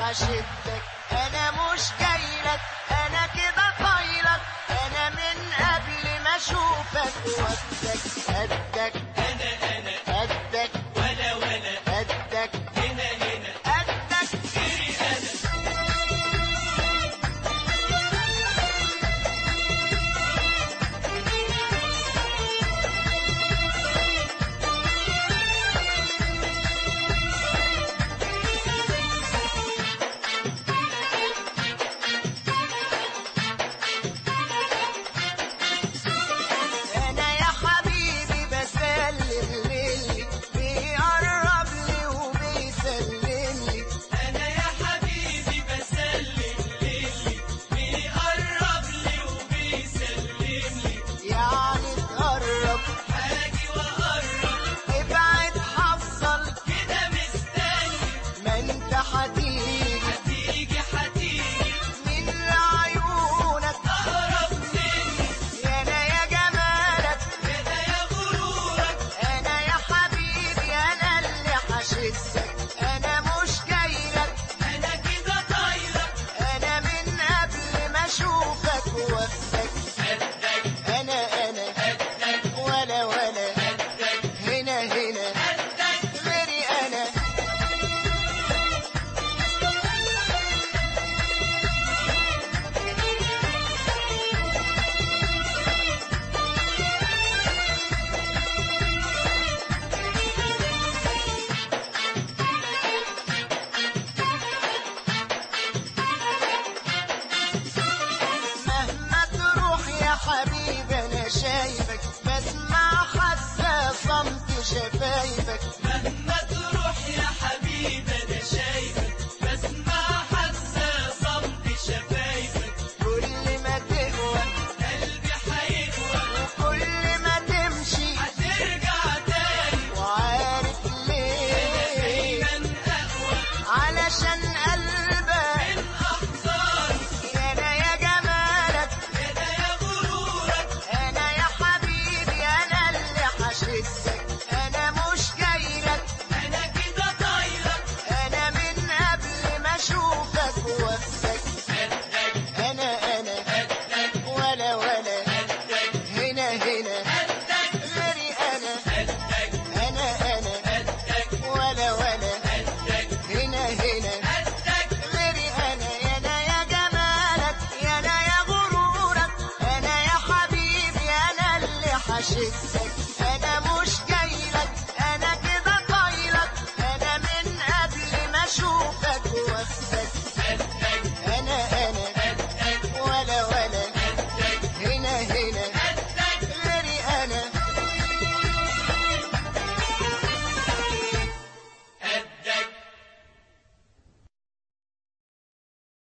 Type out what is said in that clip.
هشدك انا مش جايلك انا كده طايلك انا من قبل ما اشوفك ودك قدك انا انا قدك ولا ولا قدك هنا هنا قدك غيري انا انا يا حبيبي بسلم للي بيقرب لي وبيسلم لي انا يا حبيبي بسلم للي بيقرب لي وبيسلم لي يعني تقرب حاجي واقرب ابعد حصل كده مستني ما انت هتيجي هتيجي هتيجي من عيونك اقرب مني يا انا يا جمالك كده يا غرورك انا يا حبيبي انا اللي حشدك انا مش جايلك انا كده طايلك انا من قبل ما اشوفك وفدك قدك انا انا قدك ولا ولا قدك هنا هنا قدك غيري انا مهما تروح يا حبيبي انا شايفك بسمع حتى صمت شفايفك مهما تروح يا حبيبي انا شايفك بسمع حتى صمت شفايفك كل ما تهوى قلبي هيهوى وكل ما تمشي هترجع تاني وعارف ليه دايما اقوى علشان قلبك من احزاني يا انا يا جمالك كده يا غرورك انا يا حبيبي انا اللي حشدك انا مش جايلك انا كده طايلك انا من قبل ما اشوفك وفدك قدك انا انا قدك ولا ولا قدك هنا هنا قدك غيري انا قدك انا انا قدك ولا ولا قدك هنا هنا قدك غيري انا يا انا يا جمالك يا انا يا غرورك انا يا حبيبي انا اللي حشدك